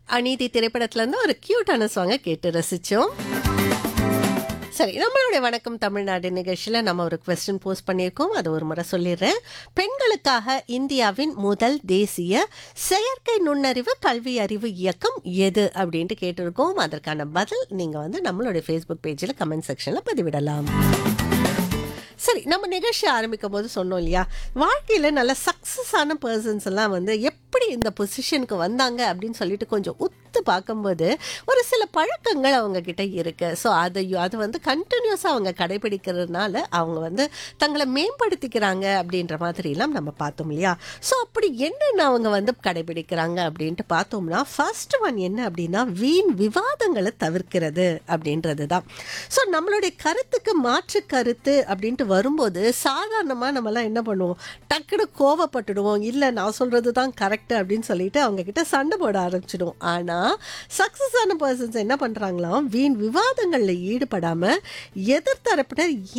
அநீதி திரைப்படத்துல இருந்து ஒரு கியூட்டான சாங்கை கேட்டு ரசிச்சோம் சரி நம்மளுடைய வணக்கம் தமிழ்நாடு நிகழ்ச்சியில் நம்ம ஒரு கொஸ்டின் போஸ்ட் பண்ணியிருக்கோம் அது ஒரு முறை சொல்லிடுறேன் பெண்களுக்காக இந்தியாவின் முதல் தேசிய செயற்கை நுண்ணறிவு கல்வி அறிவு இயக்கம் எது அப்படின்ட்டு கேட்டிருக்கோம் அதற்கான பதில் நீங்கள் வந்து நம்மளுடைய ஃபேஸ்புக் பேஜில் கமெண்ட் செக்ஷனில் பதிவிடலாம் சரி நம்ம நிகழ்ச்சி ஆரம்பிக்கும் போது சொன்னோம் இல்லையா வாழ்க்கையில் நல்ல சக்ஸஸ் ஆன பர்சன்ஸ் எல்லாம் வந்து எப்படி இந்த பொசிஷனுக்கு வந்தாங்க அப்படின்னு சொல்லிட்டு கொஞ்சம் உத்து பார்க்கும்போது ஒரு சில பழக்கங்கள் அவங்க கிட்ட இருக்கு ஸோ அதை அது வந்து கண்டினியூஸாக அவங்க கடைபிடிக்கிறதுனால அவங்க வந்து தங்களை மேம்படுத்திக்கிறாங்க அப்படின்ற மாதிரிலாம் நம்ம பார்த்தோம் இல்லையா ஸோ அப்படி என்னென்ன அவங்க வந்து கடைபிடிக்கிறாங்க அப்படின்ட்டு பார்த்தோம்னா ஃபர்ஸ்ட் ஒன் என்ன அப்படின்னா வீண் விவாதங்களை தவிர்க்கிறது அப்படின்றது தான் ஸோ நம்மளுடைய கருத்துக்கு மாற்று கருத்து அப்படின்ட்டு வரும்போது சாதாரணமாக நம்மலாம் என்ன பண்ணுவோம் டக்குன்னு கோவப்பட்டுடுவோம் இல்லை நான் சொல்கிறது தான் கரெக்டு அப்படின்னு சொல்லிட்டு அவங்க கிட்ட சண்டை போட ஆரம்பிச்சிடுவோம் ஆனால் சக்ஸஸ் ஆன பர்சன்ஸ் என்ன பண்ணுறாங்களாம் வீண் விவாதங்களில் ஈடுபடாமல் எதிர்த்தரப்பினர்